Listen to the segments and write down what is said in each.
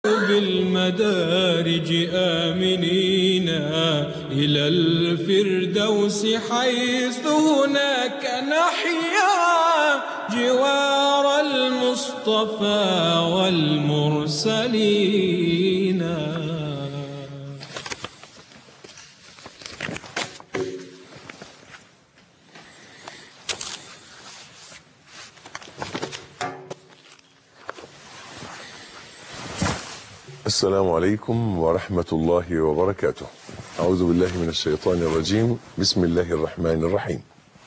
بالمدارج آمنين إلى الفردوس حيث هناك نحيا جوار المصطفى والمرسلين السلام عليكم ورحمة الله وبركاته أعوذ بالله من الشيطان الرجيم بسم الله الرحمن الرحيم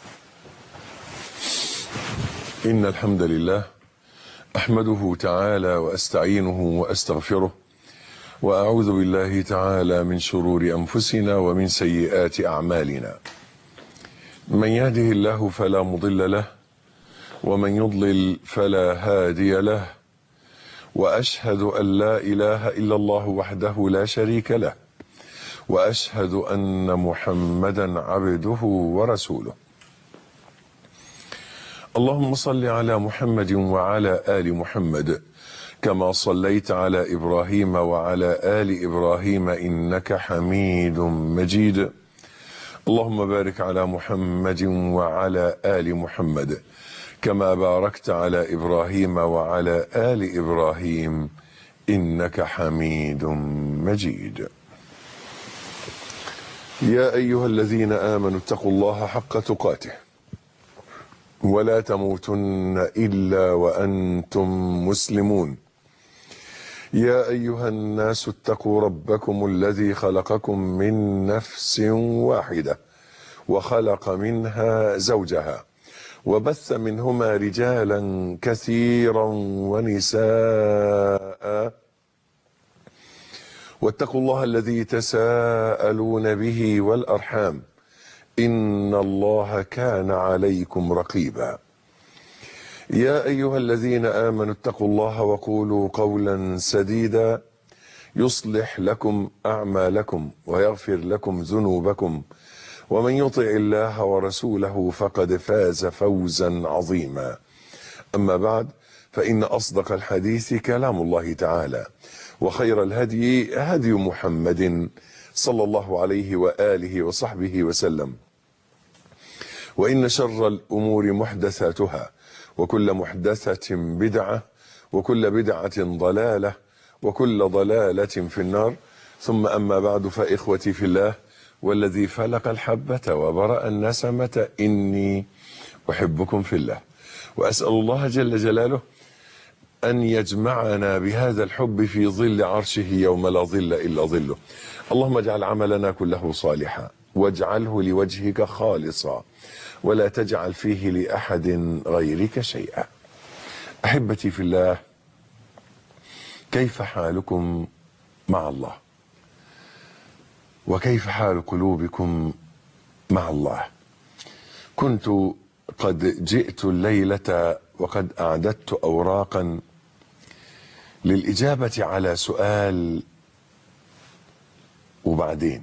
إن الحمد لله أحمده تعالى وأستعينه وأستغفره وأعوذ بالله تعالى من شرور أنفسنا ومن سيئات أعمالنا من يهده الله فلا مضل له ومن يضلل فلا هادي له واشهد ان لا اله الا الله وحده لا شريك له واشهد ان محمدا عبده ورسوله اللهم صل على محمد وعلى ال محمد كما صليت على ابراهيم وعلى ال ابراهيم انك حميد مجيد اللهم بارك على محمد وعلى ال محمد كما باركت على ابراهيم وعلى ال ابراهيم انك حميد مجيد يا ايها الذين امنوا اتقوا الله حق تقاته ولا تموتن الا وانتم مسلمون يا ايها الناس اتقوا ربكم الذي خلقكم من نفس واحده وخلق منها زوجها وبث منهما رجالا كثيرا ونساء واتقوا الله الذي تساءلون به والارحام ان الله كان عليكم رقيبا يا ايها الذين امنوا اتقوا الله وقولوا قولا سديدا يصلح لكم اعمالكم ويغفر لكم ذنوبكم ومن يطع الله ورسوله فقد فاز فوزا عظيما اما بعد فان اصدق الحديث كلام الله تعالى وخير الهدي هدي محمد صلى الله عليه واله وصحبه وسلم وان شر الامور محدثاتها وكل محدثه بدعه وكل بدعه ضلاله وكل ضلاله في النار ثم اما بعد فاخوتي في الله والذي فلق الحبة وبرأ النسمة إني أحبكم في الله وأسأل الله جل جلاله أن يجمعنا بهذا الحب في ظل عرشه يوم لا ظل إلا ظله اللهم اجعل عملنا كله صالحا واجعله لوجهك خالصا ولا تجعل فيه لأحد غيرك شيئا أحبتي في الله كيف حالكم مع الله وكيف حال قلوبكم مع الله كنت قد جئت الليله وقد اعددت اوراقا للاجابه على سؤال وبعدين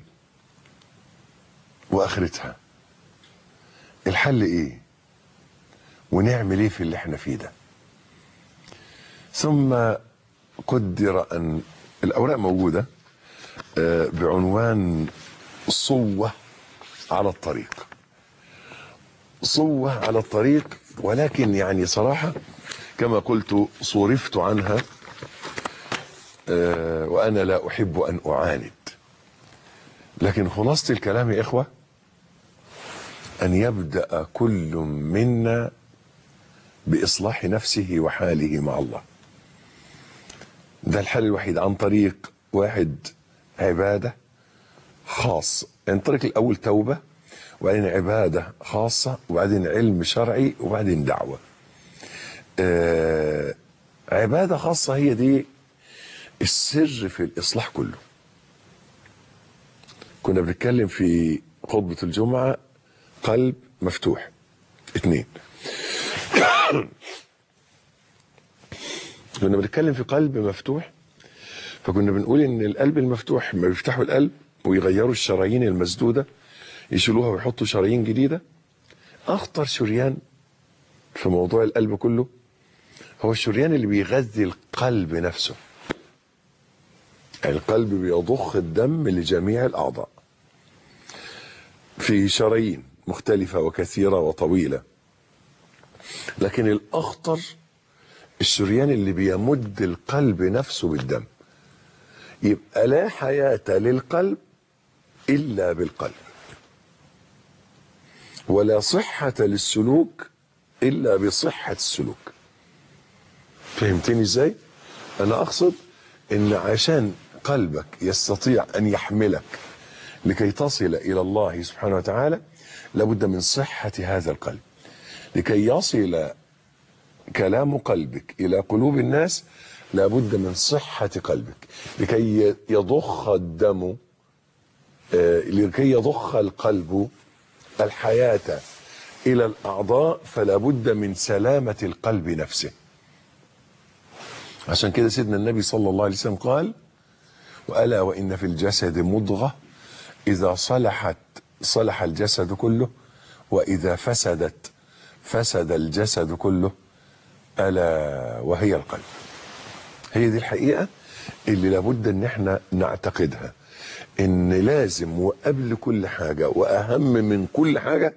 واخرتها الحل ايه ونعمل ايه في اللي احنا فيه ده ثم قدر ان الاوراق موجوده بعنوان صوة على الطريق صوة على الطريق ولكن يعني صراحة كما قلت صرفت عنها وأنا لا أحب أن أعاند لكن خلاصة الكلام يا إخوة أن يبدأ كل منا بإصلاح نفسه وحاله مع الله ده الحل الوحيد عن طريق واحد عبادة خاصة يعني الطريق الأول توبة وبعدين عبادة خاصة وبعدين علم شرعي وبعدين دعوة آه عبادة خاصة هي دي السر في الإصلاح كله كنا بنتكلم في خطبة الجمعة قلب مفتوح اثنين كنا بنتكلم في قلب مفتوح فكنا بنقول ان القلب المفتوح لما بيفتحوا القلب ويغيروا الشرايين المسدوده يشيلوها ويحطوا شرايين جديده اخطر شريان في موضوع القلب كله هو الشريان اللي بيغذي القلب نفسه يعني القلب بيضخ الدم لجميع الأعضاء في شرايين مختلفة وكثيرة وطويلة لكن الأخطر الشريان اللي بيمد القلب نفسه بالدم يبقى لا حياة للقلب إلا بالقلب ولا صحة للسلوك إلا بصحة السلوك فهمتني إزاي؟ أنا أقصد إن عشان قلبك يستطيع أن يحملك لكي تصل إلى الله سبحانه وتعالى لابد من صحة هذا القلب لكي يصل كلام قلبك إلى قلوب الناس لابد من صحة قلبك لكي يضخ الدم آه، لكي يضخ القلب الحياة إلى الأعضاء فلا بد من سلامة القلب نفسه عشان كده سيدنا النبي صلى الله عليه وسلم قال وألا وإن في الجسد مضغة إذا صلحت صلح الجسد كله وإذا فسدت فسد الجسد كله ألا وهي القلب هي دي الحقيقة اللي لابد ان احنا نعتقدها ان لازم وقبل كل حاجة واهم من كل حاجة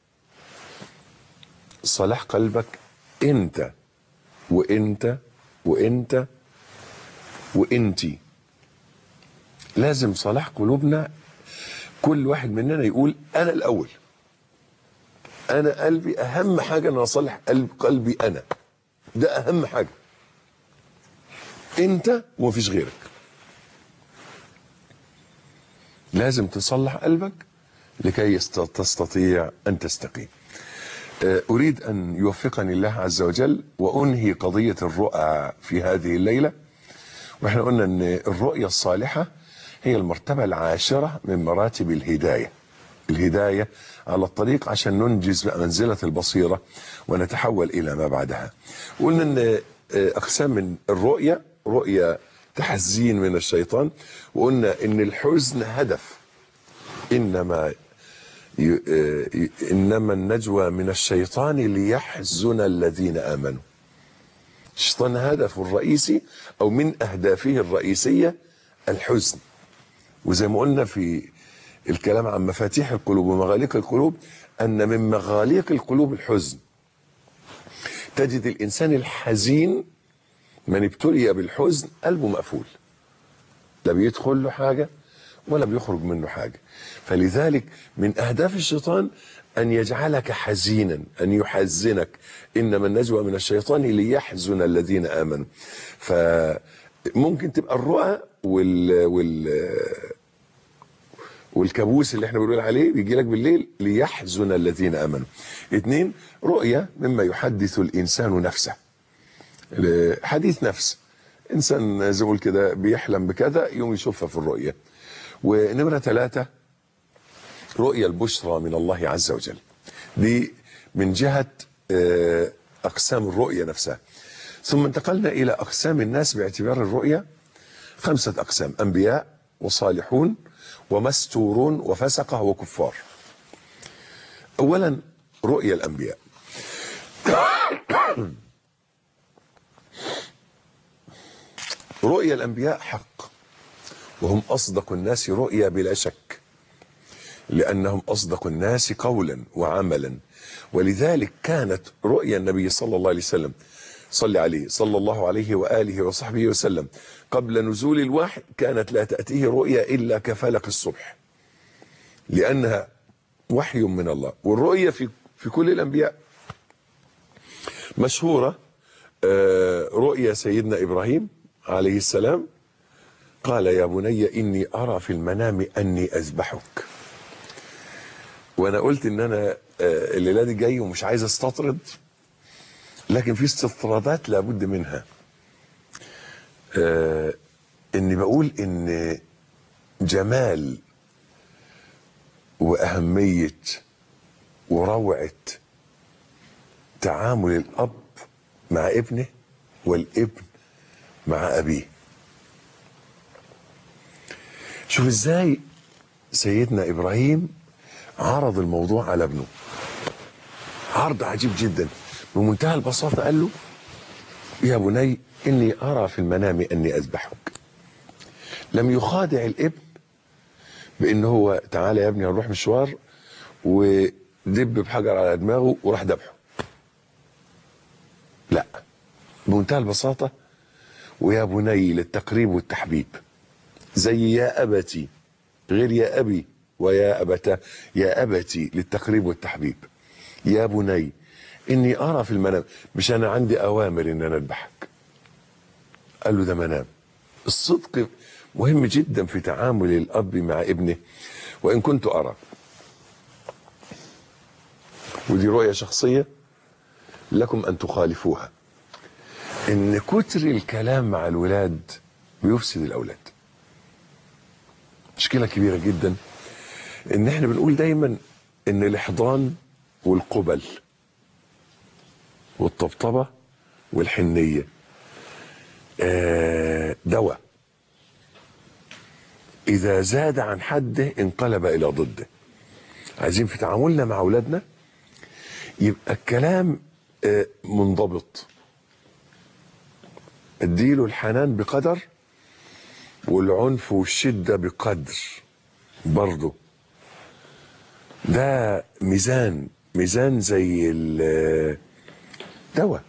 صلاح قلبك انت وانت وانت وانتي لازم صلاح قلوبنا كل واحد مننا يقول انا الاول انا قلبي اهم حاجة ان اصلح قلب قلبي انا ده اهم حاجة انت ومفيش غيرك لازم تصلح قلبك لكي يست- تستطيع ان تستقيم آه، اريد ان يوفقني الله عز وجل وانهي قضيه الرؤى في هذه الليله واحنا قلنا ان الرؤيه الصالحه هي المرتبه العاشره من مراتب الهدايه الهدايه على الطريق عشان ننجز منزله البصيره ونتحول الى ما بعدها قلنا ان آه، اقسام من الرؤيه رؤيه تحزين من الشيطان وقلنا ان الحزن هدف انما ي- آه، ي- انما النجوى من الشيطان ليحزن الذين امنوا الشيطان هدفه الرئيسي او من اهدافه الرئيسيه الحزن وزي ما قلنا في الكلام عن مفاتيح القلوب ومغاليق القلوب ان من مغاليق القلوب الحزن تجد الانسان الحزين من ابتلي بالحزن قلبه مقفول لا بيدخل له حاجه ولا بيخرج منه حاجه فلذلك من اهداف الشيطان ان يجعلك حزينا ان يحزنك انما النجوى من الشيطان ليحزن الذين امنوا فممكن تبقى الرؤى وال وال والكابوس اللي احنا بنقول عليه بيجي لك بالليل ليحزن الذين امنوا اتنين رؤية مما يحدث الانسان نفسه حديث نفس انسان زي ما بقول كده بيحلم بكذا يوم يشوفها في الرؤيه ونمره ثلاثه رؤيا البشرى من الله عز وجل دي من جهه آه، اقسام الرؤيه نفسها ثم انتقلنا الى اقسام الناس باعتبار الرؤيه خمسه اقسام انبياء وصالحون ومستورون وفسقه وكفار اولا رؤيا الانبياء رؤيا الانبياء حق وهم اصدق الناس رؤيا بلا شك لانهم اصدق الناس قولا وعملا ولذلك كانت رؤيا النبي صلى الله عليه وسلم صلى عليه صلى الله عليه واله وصحبه وسلم قبل نزول الوحي كانت لا تاتيه رؤيا الا كفلق الصبح لانها وحي من الله والرؤيا في في كل الانبياء مشهوره آه، رؤيا سيدنا ابراهيم عليه السلام قال يا بني اني ارى في المنام اني اذبحك وانا قلت ان انا آه، الليله دي جاي ومش عايز استطرد لكن في استطرادات لابد منها آه، اني بقول ان جمال واهميه وروعه تعامل الاب مع ابنه والابن مع ابيه شوف ازاي سيدنا ابراهيم عرض الموضوع على ابنه عرض عجيب جدا بمنتهى البساطه قال له يا بني اني ارى في المنام اني اذبحك لم يخادع الابن بان هو تعالى يا ابني هنروح مشوار ودب بحجر على دماغه وراح ذبحه لا بمنتهى البساطة ويا بني للتقريب والتحبيب زي يا أبتي غير يا أبي ويا أبتا يا أبتي للتقريب والتحبيب يا بني إني أرى في المنام مش أنا عندي أوامر إن أنا أذبحك قال له ده منام الصدق مهم جدا في تعامل الأب مع ابنه وإن كنت أرى ودي رؤية شخصية لكم أن تخالفوها إن كتر الكلام مع الولاد بيفسد الأولاد مشكلة كبيرة جدا إن إحنا بنقول دايما إن الإحضان والقبل والطبطبة والحنية آه، دواء إذا زاد عن حده انقلب إلى ضده عايزين في تعاملنا مع أولادنا يبقى الكلام آه، منضبط اديله الحنان بقدر والعنف والشدة بقدر برضه ده ميزان ميزان زي الدواء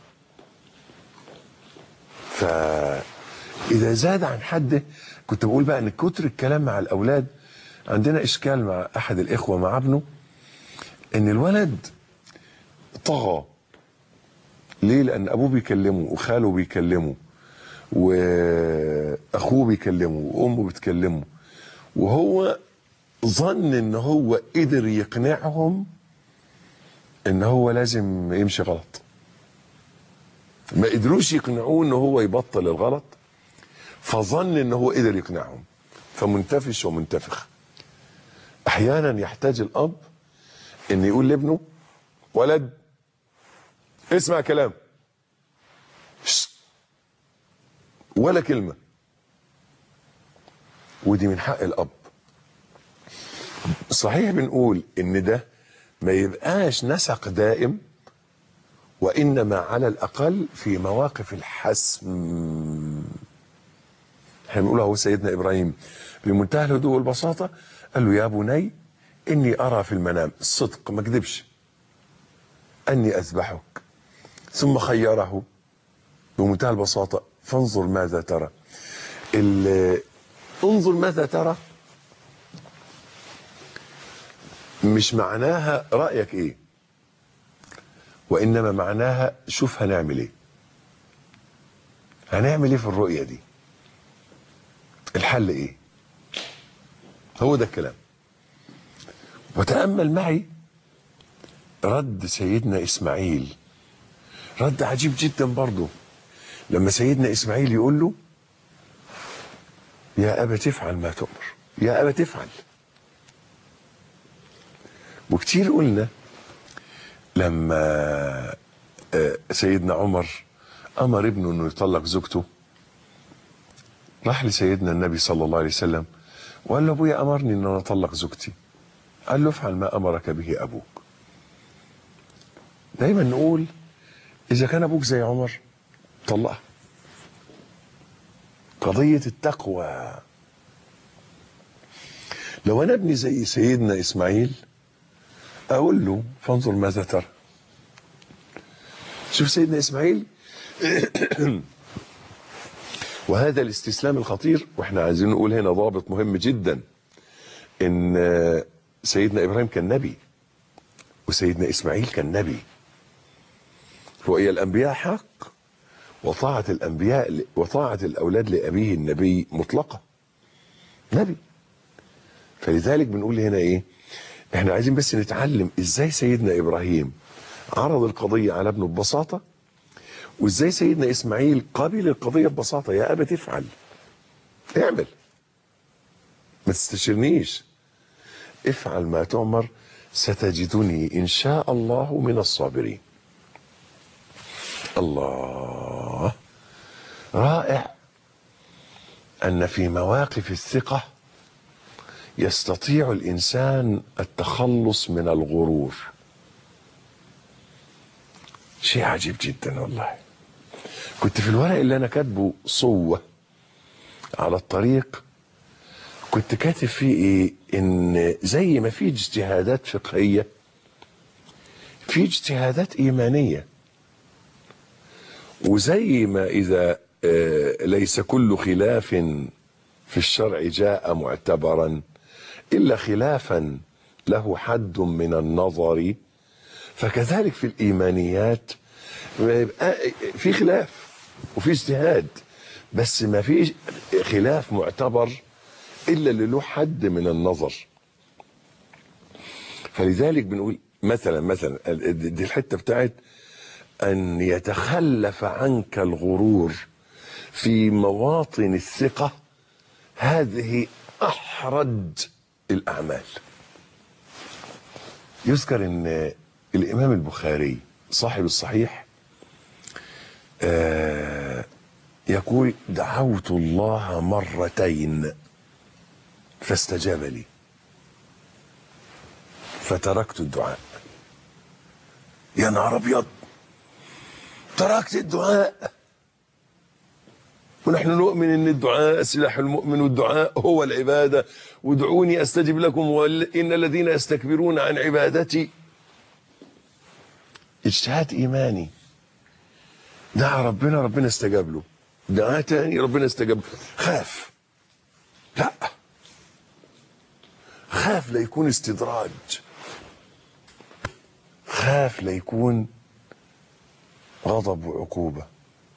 فإذا زاد عن حده كنت بقول بقى ان كتر الكلام مع الأولاد عندنا إشكال مع أحد الإخوة مع ابنه إن الولد طغى ليه لان ابوه بيكلمه وخاله بيكلمه واخوه بيكلمه وامه بتكلمه وهو ظن ان هو قدر يقنعهم ان هو لازم يمشي غلط ما قدروش يقنعوه ان هو يبطل الغلط فظن ان هو قدر يقنعهم فمنتفش ومنتفخ احيانا يحتاج الاب ان يقول لابنه ولد اسمع كلام شت. ولا كلمة ودي من حق الأب صحيح بنقول إن ده ما يبقاش نسق دائم وإنما على الأقل في مواقف الحسم احنا بنقول اهو سيدنا إبراهيم بمنتهى الهدوء والبساطة قال له يا بني إني أرى في المنام الصدق ما كذبش أني أذبحك ثم خيره بمنتهى البساطة فانظر ماذا ترى ال- انظر ماذا ترى مش معناها رأيك ايه وإنما معناها شوف هنعمل ايه هنعمل ايه في الرؤية دي الحل ايه هو ده الكلام وتأمل معي رد سيدنا إسماعيل رد عجيب جدا برضه لما سيدنا إسماعيل يقول له يا أبا تفعل ما تؤمر يا أبا تفعل وكتير قلنا لما آه، سيدنا عمر أمر ابنه أنه يطلق زوجته راح لسيدنا النبي صلى الله عليه وسلم وقال له أبويا أمرني أن أنا أطلق زوجتي قال له افعل ما أمرك به أبوك دايما نقول إذا كان أبوك زي عمر طلقها قضية التقوى لو أنا ابني زي سيدنا إسماعيل أقول له فانظر ماذا ترى شوف سيدنا إسماعيل وهذا الاستسلام الخطير واحنا عايزين نقول هنا ضابط مهم جدا ان سيدنا ابراهيم كان نبي وسيدنا اسماعيل كان نبي رؤيا الانبياء حق وطاعة الانبياء وطاعة الاولاد لابيه النبي مطلقة نبي فلذلك بنقول هنا ايه احنا عايزين بس نتعلم ازاي سيدنا ابراهيم عرض القضية على ابنه ببساطة وازاي سيدنا اسماعيل قبل القضية ببساطة يا ابا تفعل اعمل ما تستشرنيش افعل ما تؤمر ستجدني ان شاء الله من الصابرين الله رائع ان في مواقف الثقه يستطيع الانسان التخلص من الغرور شيء عجيب جدا والله كنت في الورق اللي انا كاتبه صوه على الطريق كنت كاتب فيه ايه ان زي ما في اجتهادات فقهيه في اجتهادات ايمانيه وزي ما اذا آه، ليس كل خلاف في الشرع جاء معتبرا الا خلافا له حد من النظر فكذلك في الايمانيات يبقى في خلاف وفي اجتهاد بس ما في خلاف معتبر الا اللي له حد من النظر فلذلك بنقول مثلا مثلا دي الحته بتاعت ان يتخلف عنك الغرور في مواطن الثقه هذه احرج الاعمال يذكر ان الامام البخاري صاحب الصحيح آه يقول دعوت الله مرتين فاستجاب لي فتركت الدعاء يا نهار ابيض تركت الدعاء ونحن نؤمن ان الدعاء سلاح المؤمن والدعاء هو العباده وادعوني استجب لكم وان الذين يستكبرون عن عبادتي اجتهاد ايماني دعا ربنا ربنا استجاب له دعا تاني ربنا استجاب له خاف لا خاف لا يكون استدراج خاف لا يكون غضب وعقوبه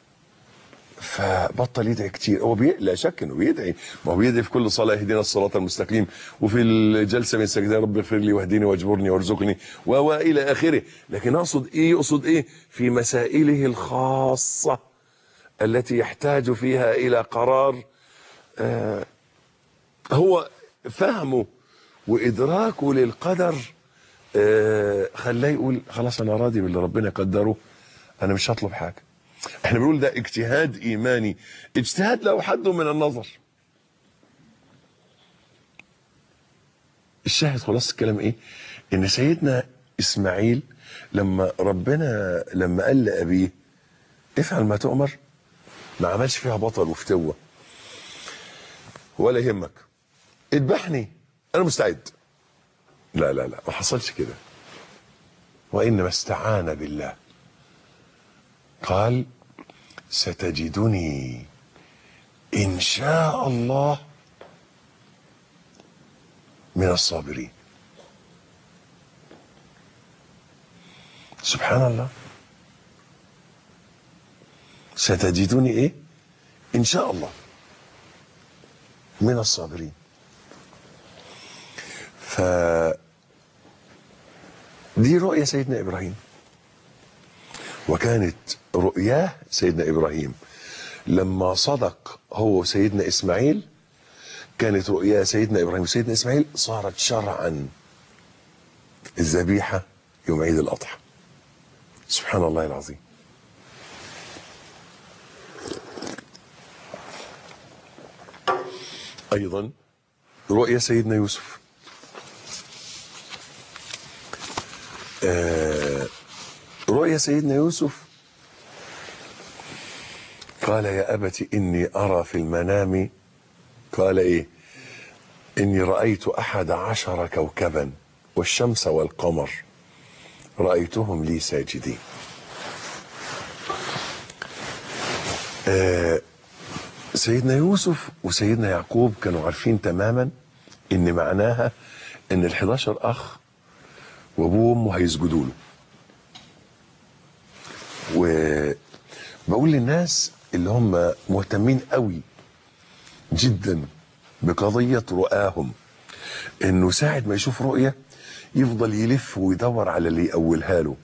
فبطل يدعي كتير هو بي... لا شك انه بيدعي ما هو بيدعي في كل صلاه اهدنا الصراط المستقيم وفي الجلسه من السجدة رب اغفر لي واهدني واجبرني وارزقني و و الى اخره لكن اقصد ايه يقصد ايه في مسائله الخاصه التي يحتاج فيها الى قرار آه هو فهمه وادراكه للقدر آه خلاه يقول خلاص انا راضي باللي ربنا قدره انا مش هطلب حاجه احنا بنقول ده اجتهاد ايماني اجتهاد له حد من النظر الشاهد خلاص الكلام ايه ان سيدنا اسماعيل لما ربنا لما قال لابيه افعل ما تؤمر ما عملش فيها بطل وفتوه ولا يهمك اذبحني انا مستعد لا لا لا ما حصلش كده وانما استعان بالله قال ستجدني ان شاء الله من الصابرين سبحان الله ستجدني ايه ان شاء الله من الصابرين ف دي رؤية سيدنا إبراهيم وكانت رؤياه سيدنا إبراهيم لما صدق هو سيدنا إسماعيل كانت رؤيا سيدنا إبراهيم وسيدنا إسماعيل صارت شرعا الذبيحة يوم عيد الأضحى سبحان الله العظيم أيضا رؤيا سيدنا يوسف آه رؤيا سيدنا يوسف قال يا أبت إني أرى في المنام قال إيه إني رأيت أحد عشر كوكبا والشمس والقمر رأيتهم لي ساجدين آه سيدنا يوسف وسيدنا يعقوب كانوا عارفين تماما ان معناها ان ال 11 اخ وابوه وامه هيسجدوا له وبقول للناس اللي هم مهتمين قوي جدا بقضية رؤاهم انه ساعة ما يشوف رؤية يفضل يلف ويدور على اللي يأولها له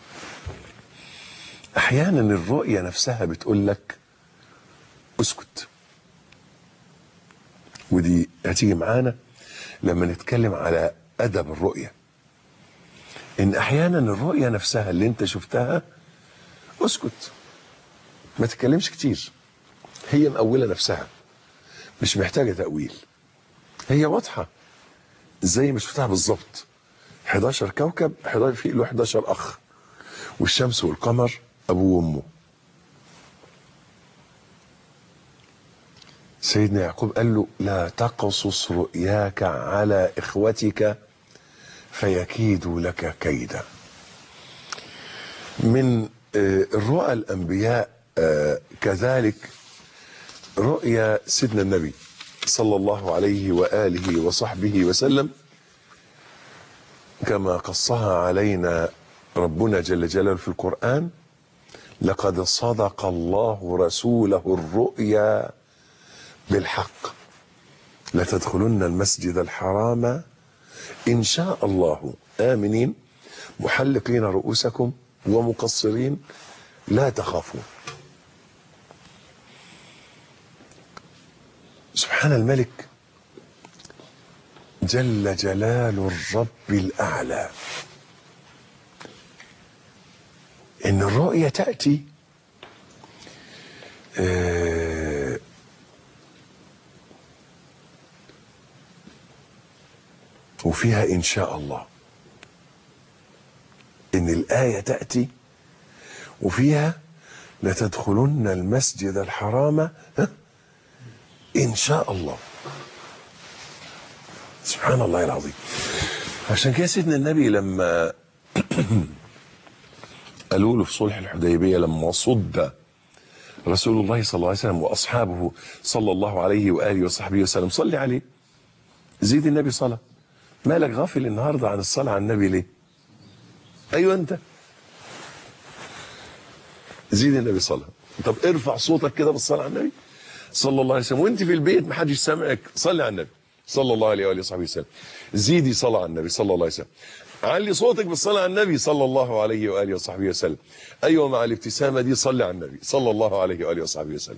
احيانا الرؤية نفسها بتقول لك اسكت ودي هتيجي معانا لما نتكلم على ادب الرؤيه ان احيانا الرؤيه نفسها اللي انت شفتها اسكت ما تتكلمش كتير هي مأولة نفسها مش محتاجة تأويل هي واضحة زي ما شفتها بالظبط 11 كوكب 11 في له 11 أخ والشمس والقمر أبوه وأمه سيدنا يعقوب قال له لا تقصص رؤياك على إخوتك فيكيدوا لك كيدا من آه، الرؤى الأنبياء آه، كذلك رؤيا سيدنا النبي صلى الله عليه وآله وصحبه وسلم كما قصها علينا ربنا جل جلاله في القرآن لقد صدق الله رسوله الرؤيا بالحق لتدخلن المسجد الحرام إن شاء الله آمنين محلقين رؤوسكم ومقصرين لا تخافون سبحان الملك جل جلال الرب الأعلى إن الرؤية تأتي آه، وفيها إن شاء الله إن الآية تأتي وفيها لتدخلن المسجد الحرام ها؟ إن شاء الله سبحان الله العظيم عشان كده سيدنا النبي لما قالوا له في صلح الحديبية لما صد رسول الله صلى الله عليه وسلم وأصحابه صلى الله عليه وآله وصحبه وسلم صلي عليه زيد النبي صلاة مالك غافل النهاردة عن الصلاة على النبي ليه أيوة أنت زيد النبي صلاة طب ارفع صوتك كده بالصلاة على النبي صلى الله عليه وسلم وانت في البيت محدش سامعك صلي على النبي صلى الله عليه وآله وصحبه وسلم زيدي صلاة على النبي صلى الله عليه وسلم علي صوتك بالصلاة على النبي صلى الله عليه وآله وصحبه وسلم أيوة مع الابتسامة دي صلي على النبي صلى الله عليه وآله وصحبه وسلم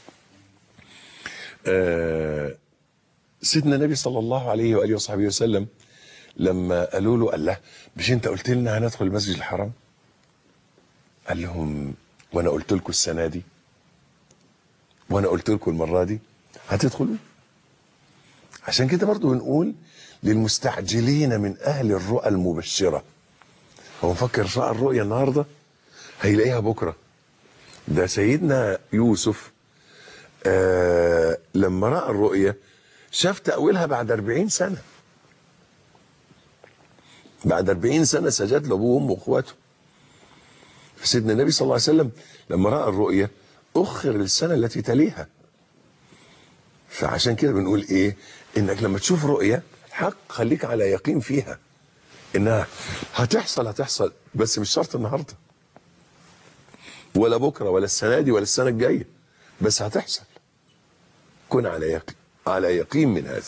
آه سيدنا النبي صلى الله عليه وآله وصحبه وسلم لما قالوا له قال له مش انت قلت لنا هندخل المسجد الحرام قال لهم وانا قلت لكم السنة دي وانا قلت لكم المرة دي هتدخلوا عشان كده برضو بنقول للمستعجلين من اهل الرؤى المبشره هو مفكر رأى الرؤيا النهارده هيلاقيها بكره ده سيدنا يوسف آه لما راى الرؤيا شاف تاويلها بعد 40 سنه بعد 40 سنه سجد لابوه وامه واخواته سيدنا النبي صلى الله عليه وسلم لما راى الرؤيا اخر السنه التي تليها فعشان كده بنقول ايه انك لما تشوف رؤية حق خليك على يقين فيها انها هتحصل هتحصل بس مش شرط النهارده ولا بكره ولا السنه دي ولا السنه الجايه بس هتحصل كن على يقين على يقين من هذا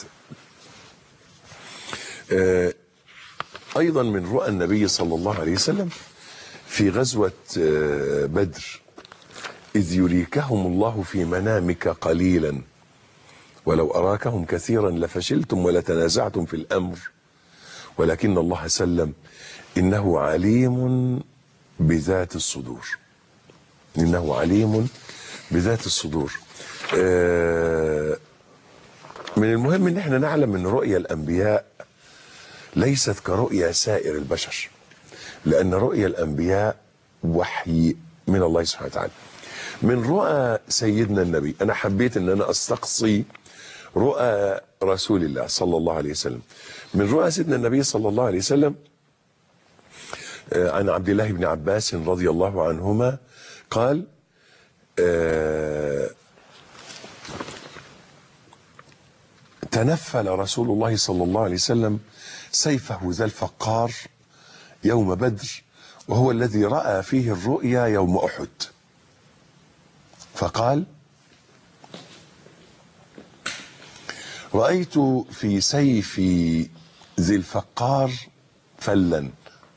آه ايضا من رؤى النبي صلى الله عليه وسلم في غزوه آه بدر اذ يريكهم الله في منامك قليلا ولو أراكهم كثيرا لفشلتم ولتنازعتم في الأمر ولكن الله سلم إنه عليم بذات الصدور إنه عليم بذات الصدور آه من المهم ان احنا نعلم ان رؤيا الانبياء ليست كرؤيا سائر البشر لان رؤيا الانبياء وحي من الله سبحانه وتعالى من رؤى سيدنا النبي انا حبيت ان انا استقصي رؤى رسول الله صلى الله عليه وسلم من رؤى سيدنا النبي صلى الله عليه وسلم آه، عن عبد الله بن عباس رضي الله عنهما قال آه، تنفل رسول الله صلى الله عليه وسلم سيفه ذا الفقار يوم بدر وهو الذي رأى فيه الرؤيا يوم أحد فقال رأيت في سيف ذي الفقار فلا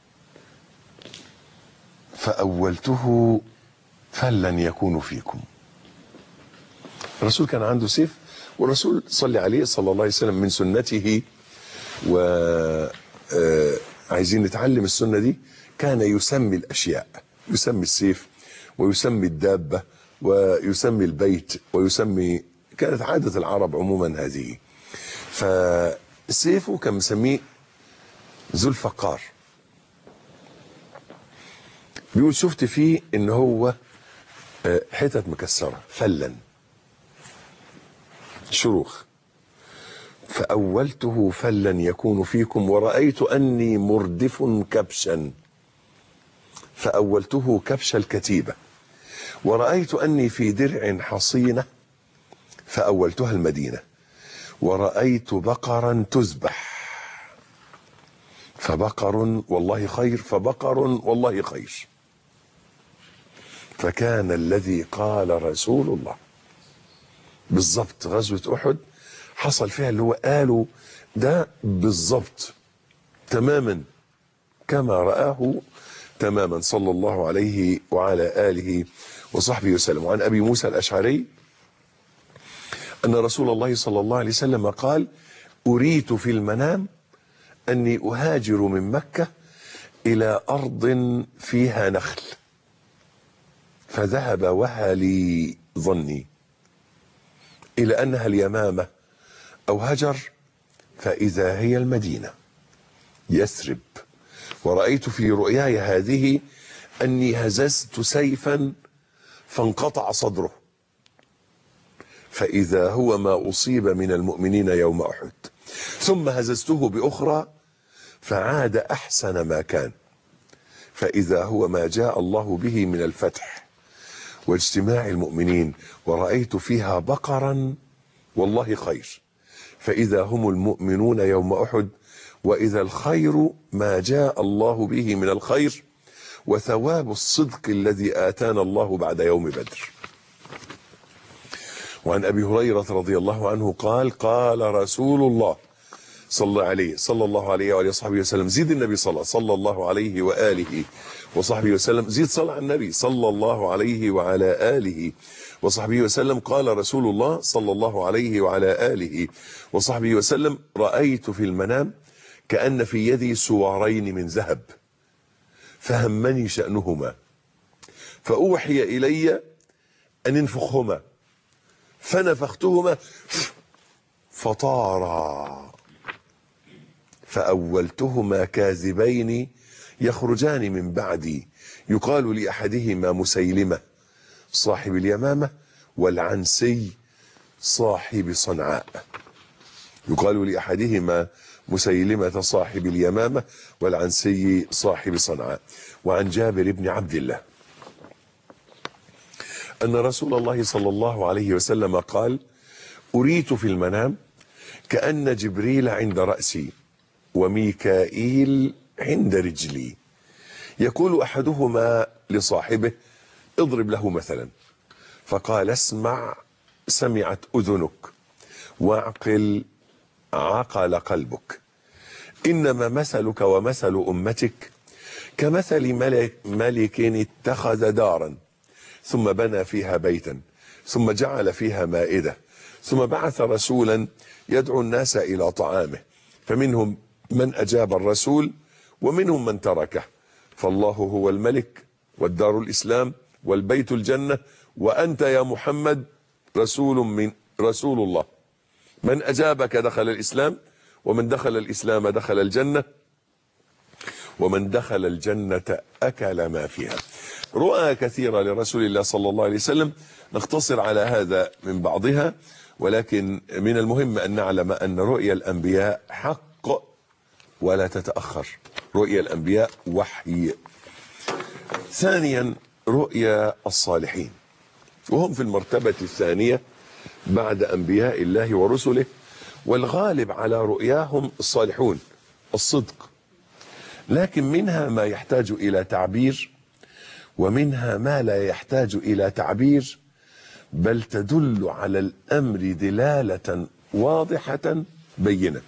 فأولته فلا يكون فيكم الرسول كان عنده سيف والرسول صلى عليه صلى الله عليه وسلم من سنته و آه، عايزين نتعلم السنة دي كان يسمي الأشياء يسمي السيف ويسمي الدابة ويسمي البيت ويسمي كانت عادة العرب عموما هذه فسيفه كان مسميه ذو الفقار بيقول شفت فيه ان هو آه، حتت مكسرة فلا شروخ فأولته فلن يكون فيكم ورأيت أني مردف كبشا فأولته كبش الكتيبة ورأيت أني في درع حصينة فأولتها المدينة ورأيت بقرا تذبح فبقر والله خير فبقر والله خير فكان الذي قال رسول الله بالضبط غزوة أحد حصل فيها اللي هو قاله ده بالضبط تماما كما رآه تماما صلى الله عليه وعلى آله وصحبه وسلم وعن أبي موسى الأشعري أن رسول الله صلى الله عليه وسلم قال أريت في المنام أني أهاجر من مكة إلى أرض فيها نخل فذهب وهلي ظني إلى أنها اليمامة أو هجر فإذا هي المدينة يثرب ورأيت في رؤياي هذه أني هززت سيفا فانقطع صدره فإذا هو ما أصيب من المؤمنين يوم أحد ثم هززته بأخرى فعاد أحسن ما كان فإذا هو ما جاء الله به من الفتح واجتماع المؤمنين ورأيت فيها بقرا والله خير فإذا هم المؤمنون يوم أحد وإذا الخير ما جاء الله به من الخير وثواب الصدق الذي آتانا الله بعد يوم بدر وعن أبي هريرة رضي الله عنه قال قال رسول الله صلى الله عليه صلى الله عليه وآله وصحبه وسلم زيد النبي صلى صلى الله عليه وآله وصحبه وسلم زيد صلى على النبي صلى الله عليه وعلى آله وصحبه وسلم قال رسول الله صلى الله عليه وعلى آله وصحبه وسلم رأيت في المنام كأن في يدي سوارين من ذهب فهمني شأنهما فأوحي إلي أن انفخهما فنفختهما فطارا فأولتهما كاذبين يخرجان من بعدي يقال لأحدهما مسيلمة صاحب اليمامة والعنسي صاحب صنعاء يقال لأحدهما مسيلمة صاحب اليمامة والعنسي صاحب صنعاء وعن جابر بن عبد الله أن رسول الله صلى الله عليه وسلم قال أريت في المنام كأن جبريل عند رأسي وميكائيل عند رجلي يقول أحدهما لصاحبه اضرب له مثلا فقال اسمع سمعت أذنك واعقل عقل قلبك إنما مثلك ومثل أمتك كمثل ملك, ملك اتخذ دارا ثم بنى فيها بيتا ثم جعل فيها مائدة ثم بعث رسولا يدعو الناس إلى طعامه فمنهم من أجاب الرسول ومنهم من تركه فالله هو الملك والدار الإسلام والبيت الجنة وأنت يا محمد رسول من رسول الله من أجابك دخل الإسلام ومن دخل الإسلام دخل الجنة ومن دخل الجنة أكل ما فيها رؤى كثيرة لرسول الله صلى الله عليه وسلم نقتصر على هذا من بعضها ولكن من المهم أن نعلم أن رؤيا الأنبياء حق ولا تتأخر رؤيا الأنبياء وحي ثانيا رؤيا الصالحين وهم في المرتبة الثانية بعد أنبياء الله ورسله والغالب على رؤياهم الصالحون الصدق لكن منها ما يحتاج إلى تعبير ومنها ما لا يحتاج إلى تعبير بل تدل على الأمر دلالة واضحة بينة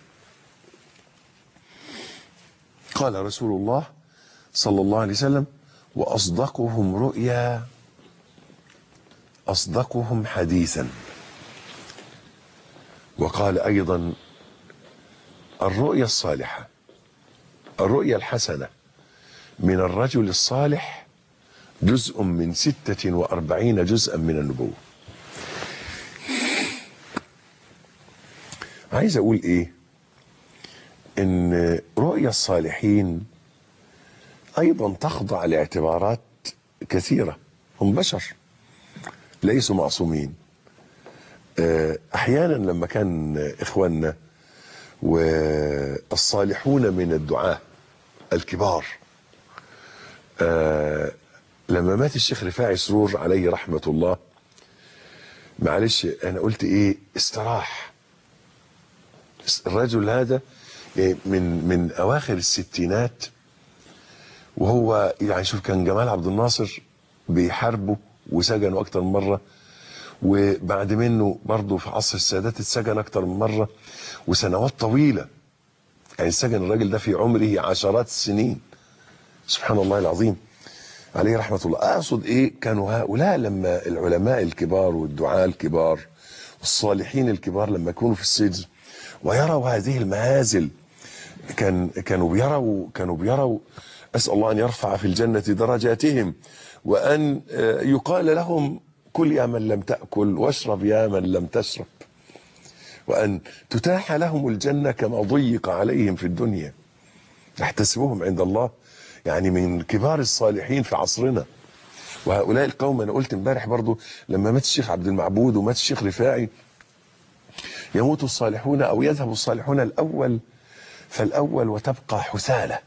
قال رسول الله صلى الله عليه وسلم وأصدقهم رؤيا أصدقهم حديثا وقال أيضا الرؤيا الصالحة الرؤيا الحسنة من الرجل الصالح جزء من ستة وأربعين جزءا من النبوة عايز أقول إيه إن رؤيا الصالحين أيضا تخضع لاعتبارات كثيرة هم بشر ليسوا معصومين آه، احيانا لما كان اخواننا والصالحون من الدعاه الكبار آه، لما مات الشيخ رفاعي سرور عليه رحمه الله معلش انا قلت ايه استراح الرجل هذا يعني من من اواخر الستينات وهو يعني شوف كان جمال عبد الناصر بيحاربه وسجنه اكتر من مره وبعد منه برضه في عصر السادات اتسجن اكتر من مره وسنوات طويله يعني سجن الراجل ده في عمره عشرات السنين سبحان الله العظيم عليه رحمه الله اقصد ايه كانوا هؤلاء لما العلماء الكبار والدعاة الكبار والصالحين الكبار لما يكونوا في السجن ويروا هذه المهازل كان كانوا بيروا كانوا بيروا اسال الله ان يرفع في الجنه درجاتهم وان آه، يقال لهم كل يا من لم تاكل واشرب يا من لم تشرب وان تتاح لهم الجنه كما ضيق عليهم في الدنيا تحتسبهم عند الله يعني من كبار الصالحين في عصرنا وهؤلاء القوم انا قلت امبارح برضو لما مات الشيخ عبد المعبود ومات الشيخ رفاعي يموت الصالحون او يذهب الصالحون الاول فالاول وتبقى حثاله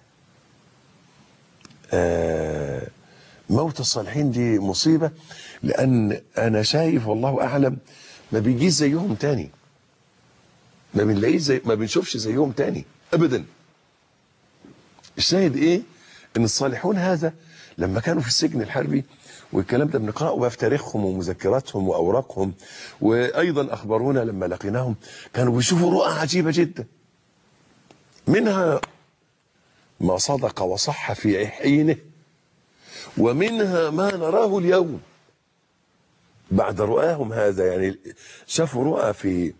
آه، موت الصالحين دي مصيبه لان انا شايف والله اعلم ما بيجيش زيهم تاني ما بنلاقيش زي ما بنشوفش زيهم تاني ابدا الشاهد ايه ان الصالحون هذا لما كانوا في السجن الحربي والكلام ده بنقراه بقى في تاريخهم ومذكراتهم واوراقهم وايضا اخبرونا لما لقيناهم كانوا بيشوفوا رؤى عجيبه جدا منها ما صدق وصح في حينه ومنها ما نراه اليوم بعد رؤاهم هذا يعني شافوا رؤى في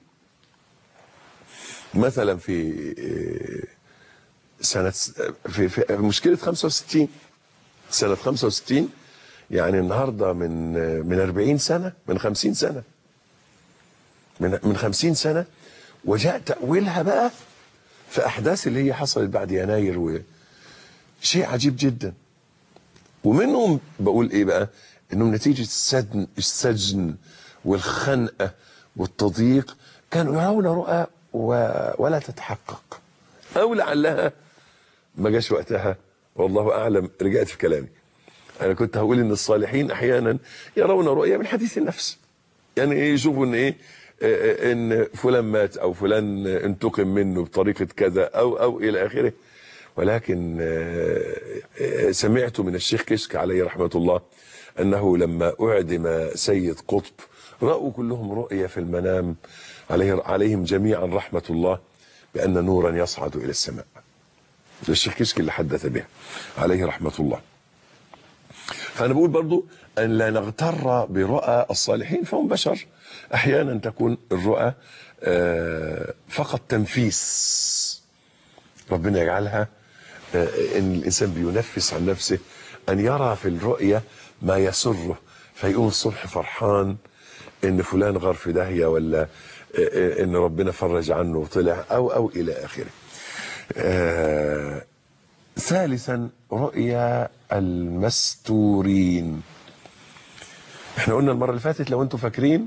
مثلا في سنة في, في مشكلة 65 سنة 65 يعني النهارده من من 40 سنة من 50 سنة من من 50 سنة وجاء تأويلها بقى في أحداث اللي هي حصلت بعد يناير و شيء عجيب جدا ومنهم بقول ايه بقى انهم نتيجة السجن السجن والخنقة والتضييق كانوا يرون رؤى و... ولا تتحقق او لعلها ما جاش وقتها والله اعلم رجعت في كلامي انا كنت هقول ان الصالحين احيانا يرون رؤيا من حديث النفس يعني ايه يشوفوا ان ايه آه، آه، ان فلان مات او فلان انتقم منه بطريقه كذا او او الى اخره ولكن آه، آه، سمعت من الشيخ كشك عليه رحمه الله انه لما اعدم سيد قطب راوا كلهم رؤيا في المنام عليه عليهم جميعا رحمه الله بان نورا يصعد الى السماء ده الشيخ كشك اللي حدث بها عليه رحمه الله فانا بقول برضو ان لا نغتر برؤى الصالحين فهم بشر احيانا تكون الرؤى آه، فقط تنفيس ربنا يجعلها آه، ان الانسان بينفس عن نفسه ان يرى في الرؤيه ما يسره فيقوم الصبح فرحان ان فلان غار في داهيه ولا آه، آه، ان ربنا فرج عنه وطلع او او الى اخره. آه، ثالثا رؤيا المستورين احنا قلنا المره اللي فاتت لو انتم فاكرين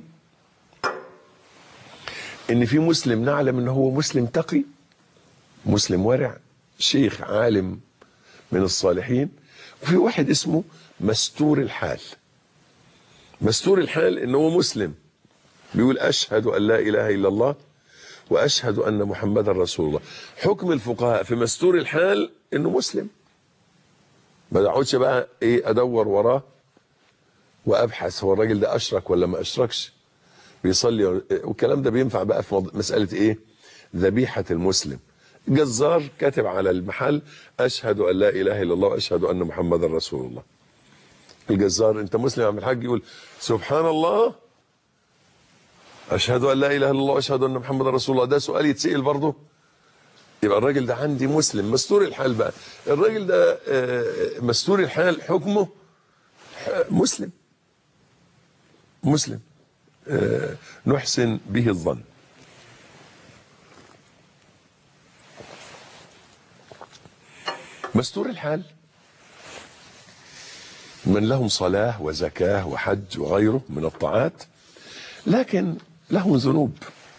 ان في مسلم نعلم ان هو مسلم تقي مسلم ورع شيخ عالم من الصالحين وفي واحد اسمه مستور الحال مستور الحال ان هو مسلم بيقول اشهد ان لا اله الا الله واشهد ان محمدا رسول الله حكم الفقهاء في مستور الحال انه مسلم ما اقعدش بقى ايه ادور وراه وابحث هو الراجل ده اشرك ولا ما اشركش بيصلي والكلام ده بينفع بقى في موضوع- مساله ايه ذبيحه المسلم جزار كاتب على المحل اشهد ان لا اله الا الله واشهد ان محمدا رسول الله الجزار انت مسلم يا عم الحاج يقول سبحان الله اشهد ان لا اله الا الله واشهد ان محمدا رسول الله ده سؤال يتسال برضه يبقى الراجل ده عندي مسلم مستور الحال بقى الراجل ده آه، مستور الحال حكمه ح- مسلم مسلم آه، نحسن به الظن مستور الحال من لهم صلاة وزكاة وحج وغيره من الطاعات لكن لهم ذنوب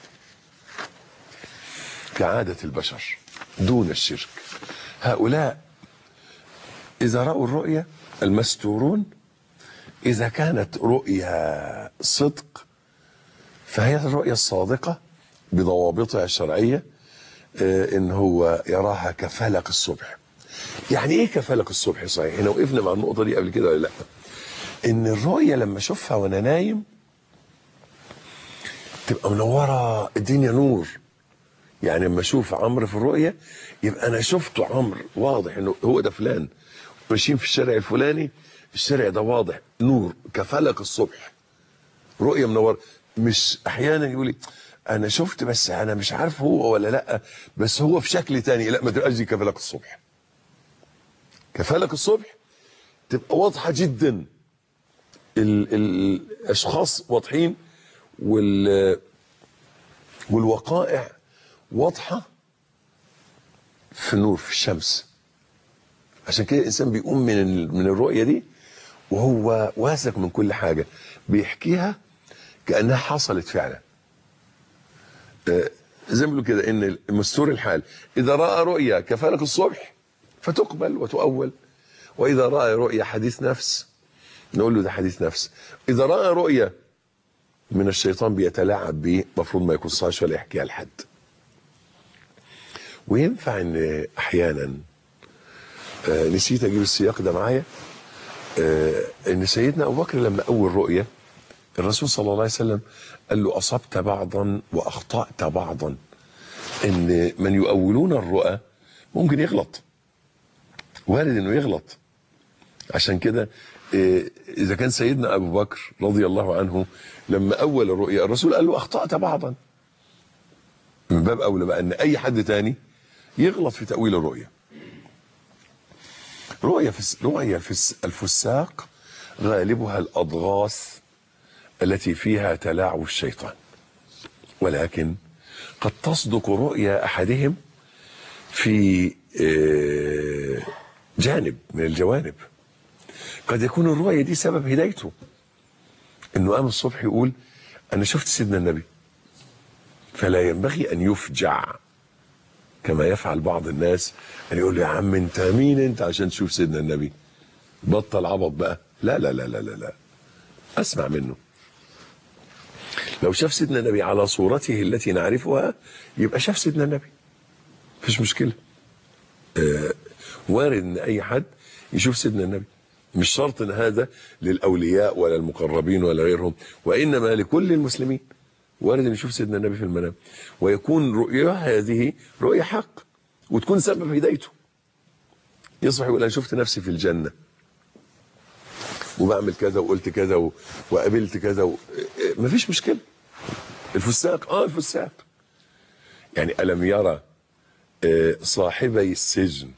كعادة البشر دون الشرك هؤلاء إذا رأوا الرؤيا المستورون إذا كانت رؤيا صدق فهي الرؤيا الصادقة بضوابطها الشرعية آه، إن هو يراها كفلق الصبح يعني إيه كفلق الصبح صحيح احنا وقفنا مع النقطة دي قبل كده ولا لأ إن الرؤيا لما أشوفها وأنا نايم تبقى منورة الدنيا نور يعني لما اشوف عمرو في الرؤيه يبقى انا شفته عمرو واضح انه هو ده فلان ماشيين في الشارع الفلاني الشارع ده واضح نور كفلق الصبح رؤيه منوره مش احيانا يقول لي انا شفت بس انا مش عارف هو ولا لا بس هو في شكل تاني لا ما تبقاش دي كفلق الصبح كفلق الصبح تبقى واضحه جدا ال ال الاشخاص واضحين وال والوقائع واضحه في النور في الشمس عشان كده الانسان بيقوم من ال- من الرؤيه دي وهو واثق من كل حاجه بيحكيها كانها حصلت فعلا آه، زي ما بيقولوا كده ان مستور الحال اذا راى رؤيا كفلق الصبح فتقبل وتؤول واذا راى رؤيا حديث نفس نقول له ده حديث نفس اذا راى رؤيا من الشيطان بيتلاعب بيه المفروض ما يقصهاش ولا يحكيها لحد وينفع ان احيانا آه نسيت اجيب السياق ده معايا آه ان سيدنا ابو بكر لما اول رؤيه الرسول صلى الله عليه وسلم قال له اصبت بعضا واخطات بعضا ان من يؤولون الرؤى ممكن يغلط وارد انه يغلط عشان كده آه، اذا كان سيدنا ابو بكر رضي الله عنه لما اول الرؤيا الرسول قال له اخطات بعضا من باب اولى بقى ان اي حد تاني يغلط في تاويل الرؤيا رؤيا في رؤيا في الفساق غالبها الاضغاث التي فيها تلاعب الشيطان ولكن قد تصدق رؤيا احدهم في آه، جانب من الجوانب قد يكون الرؤيا دي سبب هدايته انه قام الصبح يقول انا شفت سيدنا النبي فلا ينبغي ان يفجع كما يفعل بعض الناس ان يقول له يا عم انت مين انت عشان تشوف سيدنا النبي بطل عبط بقى لا لا لا لا لا, لا. اسمع منه لو شاف سيدنا النبي على صورته التي نعرفها يبقى شاف سيدنا النبي مفيش مشكله آه وارد ان اي حد يشوف سيدنا النبي مش شرط ان هذا للاولياء ولا المقربين ولا غيرهم وانما لكل المسلمين وارد ان يشوف سيدنا النبي في المنام ويكون رؤيا هذه رؤيا حق وتكون سبب هدايته يصبح يقول انا شفت نفسي في الجنه وبعمل كذا وقلت كذا و... وقابلت كذا و... مفيش مشكله الفساق اه الفساق يعني الم يرى آه، صاحبي السجن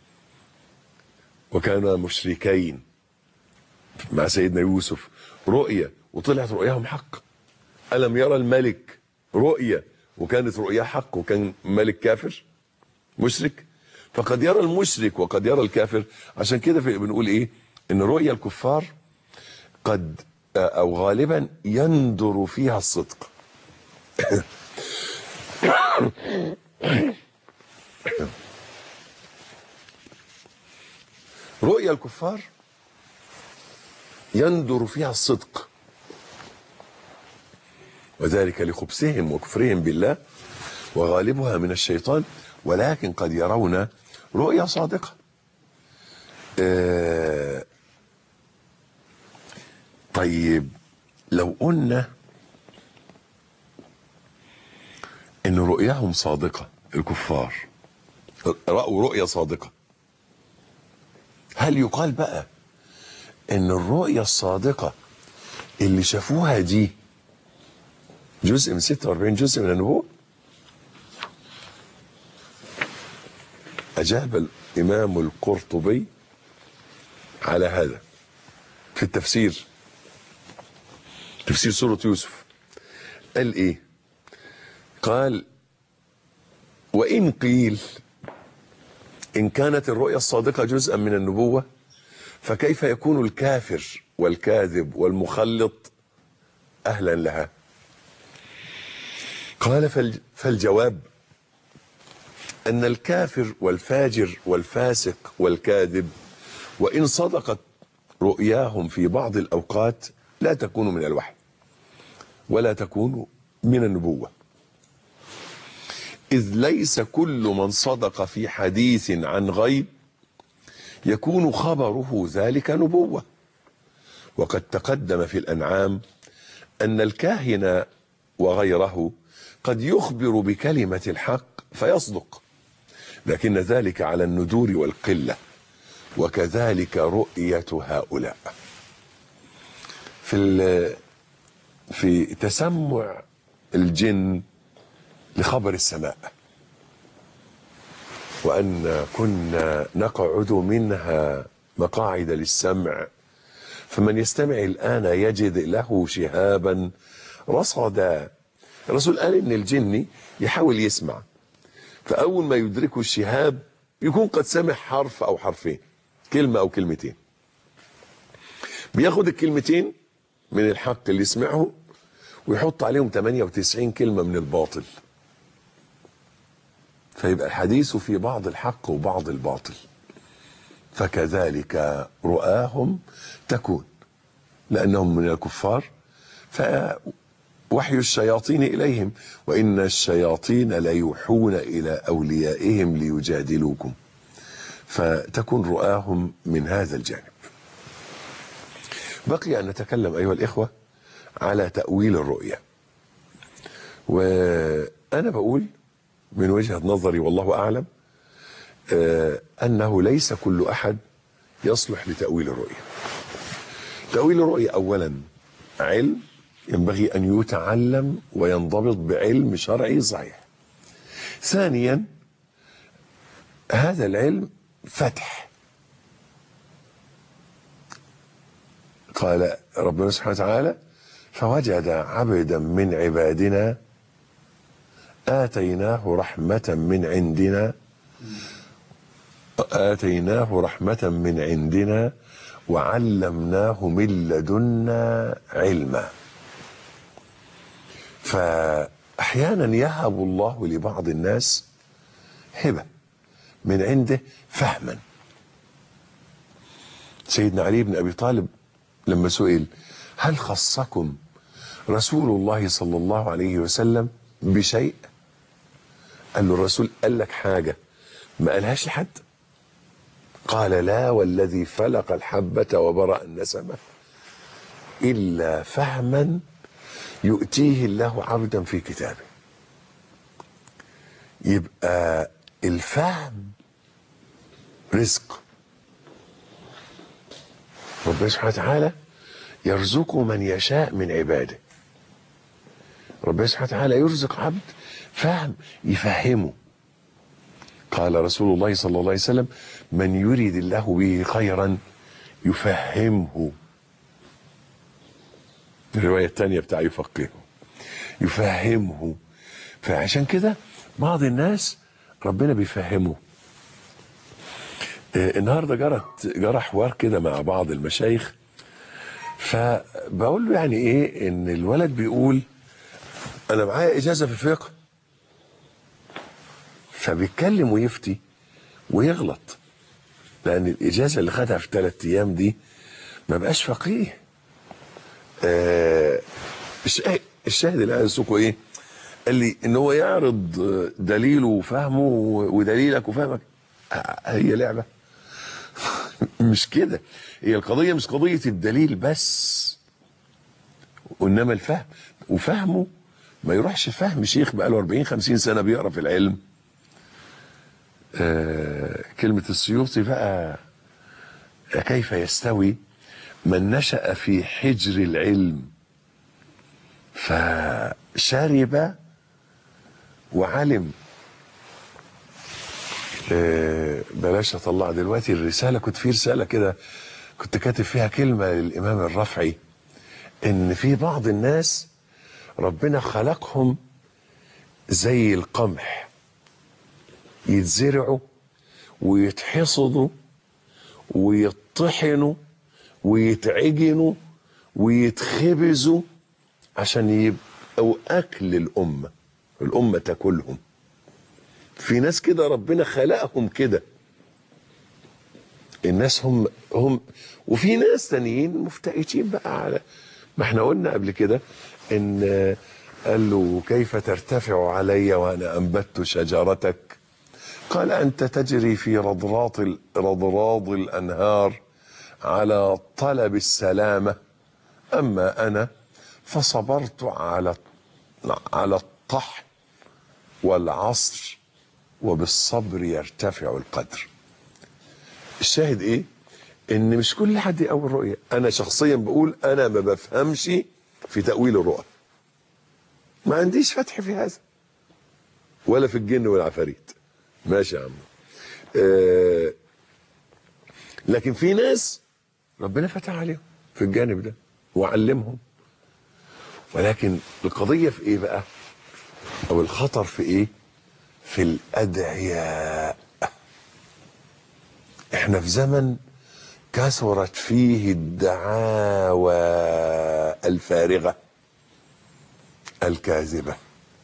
وكانا مشركين مع سيدنا يوسف رؤيا وطلعت رؤياهم حق ألم يرى الملك رؤيا وكانت رؤيا حق وكان ملك كافر مشرك فقد يرى المشرك وقد يرى الكافر عشان كده في- بنقول ايه ان رؤيا الكفار قد او غالبا يندر فيها الصدق رؤيا الكفار يندر فيها الصدق وذلك لخبثهم وكفرهم بالله وغالبها من الشيطان ولكن قد يرون رؤيا صادقة آه طيب لو قلنا ان رؤياهم صادقة الكفار رأوا رؤيا صادقة هل يقال بقى ان الرؤيا الصادقة اللي شافوها دي جزء من 46 جزء من النبوة أجاب الإمام القرطبي على هذا في التفسير تفسير سورة يوسف قال إيه قال وإن قيل إن كانت الرؤيا الصادقة جزءا من النبوة فكيف يكون الكافر والكاذب والمخلط أهلا لها قال فالج فالجواب أن الكافر والفاجر والفاسق والكاذب وإن صدقت رؤياهم في بعض الأوقات لا تكون من الوحي ولا تكون من النبوة إذ ليس كل من صدق في حديث عن غيب يكون خبره ذلك نبوة وقد تقدم في الأنعام أن الكاهن وغيره قد يخبر بكلمة الحق فيصدق لكن ذلك على الندور والقلة وكذلك رؤية هؤلاء في في تسمع الجن لخبر السماء وأن كنا نقعد منها مقاعد للسمع فمن يستمع الآن يجد له شهابا رصدا الرسول قال إن الجن يحاول يسمع فأول ما يدركه الشهاب يكون قد سمع حرف أو حرفين كلمة أو كلمتين بياخد الكلمتين من الحق اللي سمعه ويحط عليهم 98 كلمة من الباطل فيبقى الحديث في بعض الحق وبعض الباطل فكذلك رؤاهم تكون لأنهم من الكفار فوحي الشياطين إليهم وإن الشياطين ليوحون إلى أوليائهم ليجادلوكم فتكون رؤاهم من هذا الجانب بقي أن نتكلم أيها الإخوة على تأويل الرؤيا وأنا بقول من وجهة نظري والله أعلم أنه ليس كل أحد يصلح لتأويل الرؤيا تأويل الرؤيا أولا علم ينبغي أن يتعلم وينضبط بعلم شرعي صحيح ثانيا هذا العلم فتح قال ربنا سبحانه وتعالى فوجد عبدا من عبادنا آتيناه رحمة من عندنا آتيناه رحمة من عندنا وعلمناه من لدنا علما فأحيانا يهب الله لبعض الناس هبة من عنده فهما سيدنا علي بن أبي طالب لما سئل هل خصكم رسول الله صلى الله عليه وسلم بشيء قال له الرسول قال لك حاجة ما قالهاش لحد قال لا والذي فلق الحبة وبرأ النسمة إلا فهما يؤتيه الله عبدا في كتابه يبقى الفهم رزق ربنا سبحانه وتعالى يرزق من يشاء من عباده ربنا سبحانه وتعالى يرزق عبد فهم يفهمه قال رسول الله صلى الله عليه وسلم من يريد الله به خيرا يفهمه الرواية الثانية بتاع يفقهه يفهمه فعشان كده بعض الناس ربنا بيفهمه آه، النهارده جرت جرى حوار كده مع بعض المشايخ فبقول له يعني ايه ان الولد بيقول انا معايا اجازه في الفقه فبيتكلم ويفتي ويغلط لان الاجازه اللي خدها في ثلاث ايام دي ما بقاش فقيه آه الشاهد الشاهد اللي عايز اسوقه ايه قال لي ان هو يعرض دليله وفهمه ودليلك وفهمك آه، هي لعبه مش كده هي القضيه مش قضيه الدليل بس وانما الفهم وفهمه ما يروحش فهم شيخ بقاله 40 50 سنه بيقرا في العلم آه كلمه السيوطي بقى كيف يستوي من نشأ في حجر العلم فشرب وعلم آه، بلاش اطلع دلوقتي الرساله كنت في رساله كده كنت كاتب فيها كلمه للامام الرفعي ان في بعض الناس ربنا خلقهم زي القمح يتزرعوا ويتحصدوا ويطحنوا ويتعجنوا ويتخبزوا عشان يبقوا اكل الامه الأمة كلهم في ناس كده ربنا خلقهم كده الناس هم هم وفي ناس تانيين مفتئتين بقى على ما احنا قلنا قبل كده ان قال له كيف ترتفع علي وانا انبت شجرتك قال انت تجري في رضراط ال- رضراض الانهار على طلب السلامه اما انا فصبرت على على الطحن والعصر وبالصبر يرتفع القدر الشاهد ايه ان مش كل حد يقول رؤية انا شخصيا بقول انا ما بفهمش في تأويل الرؤى ما عنديش فتح في هذا ولا في الجن والعفاريت ماشي يا عم آه لكن في ناس ربنا فتح عليهم في الجانب ده وعلمهم ولكن القضية في ايه بقى او الخطر في ايه في الادعياء احنا في زمن كثرت فيه الدعاوى الفارغة الكاذبة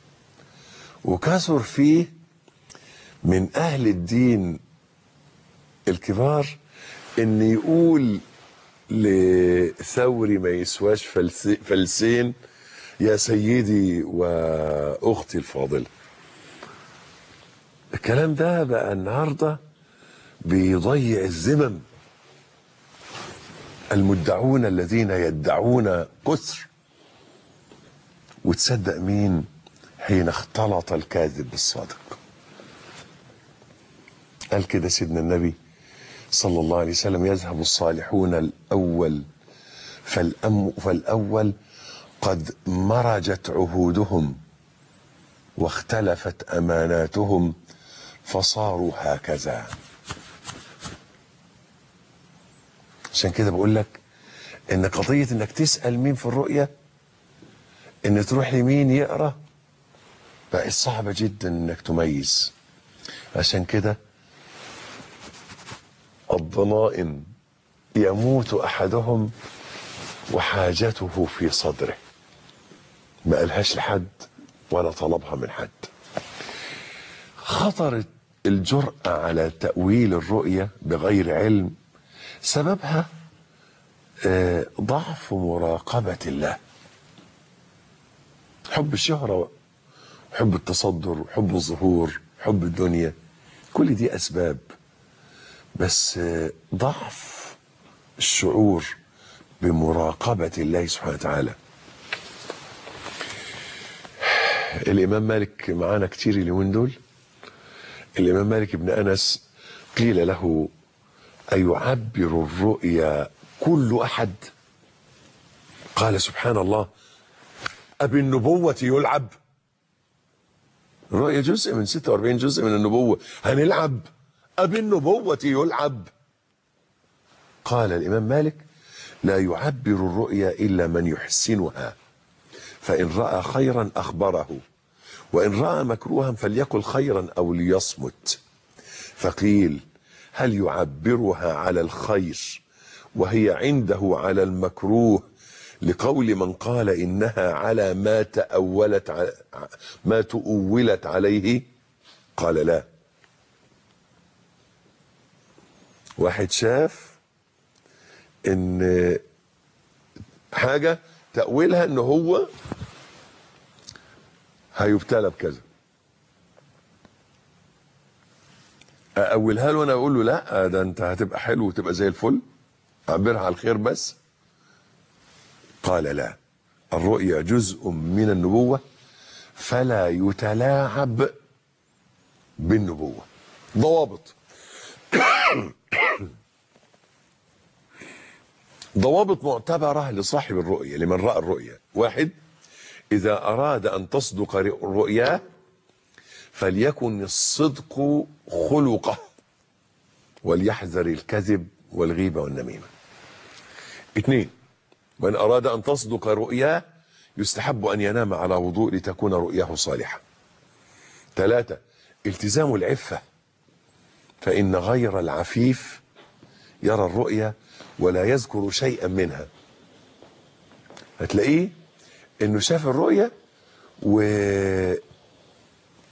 وكثر فيه من أهل الدين الكبار إن يقول لثوري ما يسواش فلس- فلسين يا سيدي وأختي الفاضلة الكلام ده بقى النهارده بيضيع الذمم المدعون الذين يدعون كثر وتصدق مين حين اختلط الكاذب بالصادق قال كده سيدنا النبي صلى الله عليه وسلم يذهب الصالحون الأول فالأم فالأول قد مرجت عهودهم واختلفت أماناتهم فصاروا هكذا عشان كده بقول لك ان قضيه انك تسال مين في الرؤيه ان تروح لمين يقرا بقت صعبه جدا انك تميز عشان كده الضنائن يموت احدهم وحاجته في صدره ما قالهاش لحد ولا طلبها من حد خطر الجرأة على تأويل الرؤية بغير علم سببها آه، ضعف مراقبة الله حب الشهرة حب التصدر حب الظهور حب الدنيا كل دي أسباب بس آه، ضعف الشعور بمراقبة الله سبحانه وتعالى الإمام مالك معانا كتير اليومين دول الإمام مالك بن أنس قيل له أيعبر الرؤيا كل أحد قال سبحان الله أبالنبوة يلعب الرؤيا جزء من 46 جزء من النبوة هنلعب أبالنبوة يلعب قال الإمام مالك لا يعبر الرؤيا إلا من يحسنها فإن رأى خيرا أخبره وإن رأى مكروها فليقل خيرا أو ليصمت فقيل هل يعبرها على الخير وهي عنده على المكروه لقول من قال إنها على ما تأولت ع- ما تؤولت عليه قال لا واحد شاف ان حاجة تأويلها ان هو هيبتلى بكذا أأولها له وانا اقول له لا ده انت هتبقى حلو وتبقى زي الفل اعبرها على الخير بس قال لا الرؤيا جزء من النبوة فلا يتلاعب بالنبوة ضوابط ضوابط معتبرة لصاحب الرؤية لمن رأى الرؤية واحد إذا أراد أن تصدق رؤياه فليكن الصدق خلقه وليحذر الكذب والغيبة والنميمة اثنين وإن أراد أن تصدق رؤياه يستحب أن ينام على وضوء لتكون رؤياه صالحة ثلاثة التزام العفة فإن غير العفيف يرى الرؤيا ولا يذكر شيئا منها هتلاقيه انه شاف الرؤيا و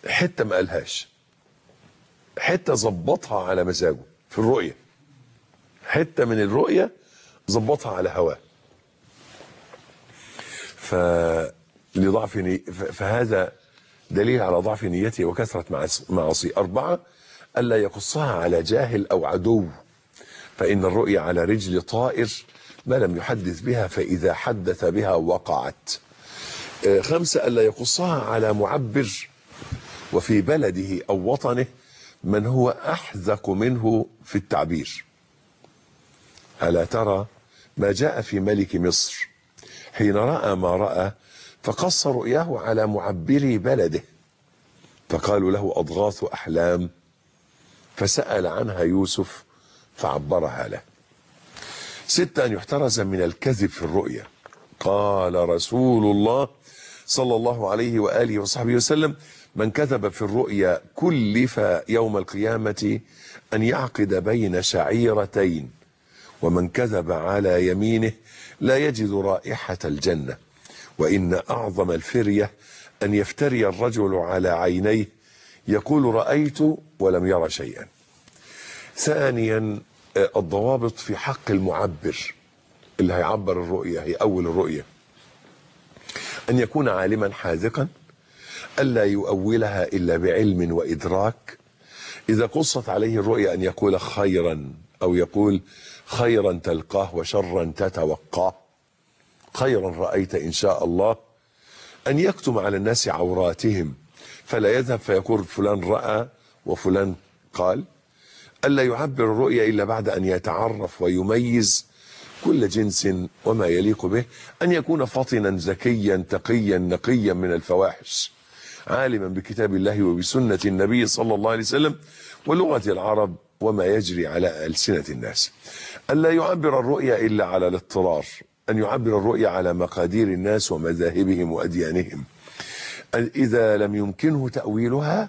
حته ما قالهاش حته ظبطها على مزاجه في الرؤيه حته من الرؤيه ظبطها على هواه فلضعف ني... ف- فهذا دليل على ضعف نيته وكثرة معص- معاصيه أربعة ألا يقصها على جاهل أو عدو فإن الرؤيا على رجل طائر ما لم يحدث بها فإذا حدث بها وقعت آه، خمسة ألا يقصها على معبر وفي بلده أو وطنه من هو أحذق منه في التعبير ألا ترى ما جاء في ملك مصر حين رأى ما رأى فقص رؤياه على معبري بلده فقالوا له أضغاث أحلام فسأل عنها يوسف فعبرها له ستة أن يحترز من الكذب في الرؤيا قال رسول الله صلى الله عليه وآله وصحبه وسلم من كذب في الرؤيا كلف يوم القيامة أن يعقد بين شعيرتين ومن كذب على يمينه لا يجد رائحة الجنة وإن أعظم الفرية أن يفتري الرجل على عينيه يقول رأيت ولم ير شيئا ثانيا آه، الضوابط في حق المعبر اللي هيعبر الرؤية هيأول الرؤية أن يكون عالما حاذقا ألا يؤولها إلا بعلم وإدراك إذا قصت عليه الرؤيا أن يقول خيرا أو يقول خيرا تلقاه وشرا تتوقاه خيرا رأيت إن شاء الله أن يكتم على الناس عوراتهم فلا يذهب فيقول فلان رأى وفلان قال ألا يعبر الرؤيا إلا بعد أن يتعرف ويميز كل جنس وما يليق به أن يكون فطنا ذكيا تقيا نقيا من الفواحش عالما بكتاب الله وبسنة النبي صلى الله عليه وسلم ولغة العرب وما يجري على ألسنة الناس ألا يعبر الرؤيا إلا على الاضطرار أن يعبر الرؤيا على مقادير الناس ومذاهبهم وأديانهم أن إذا لم يمكنه تأويلها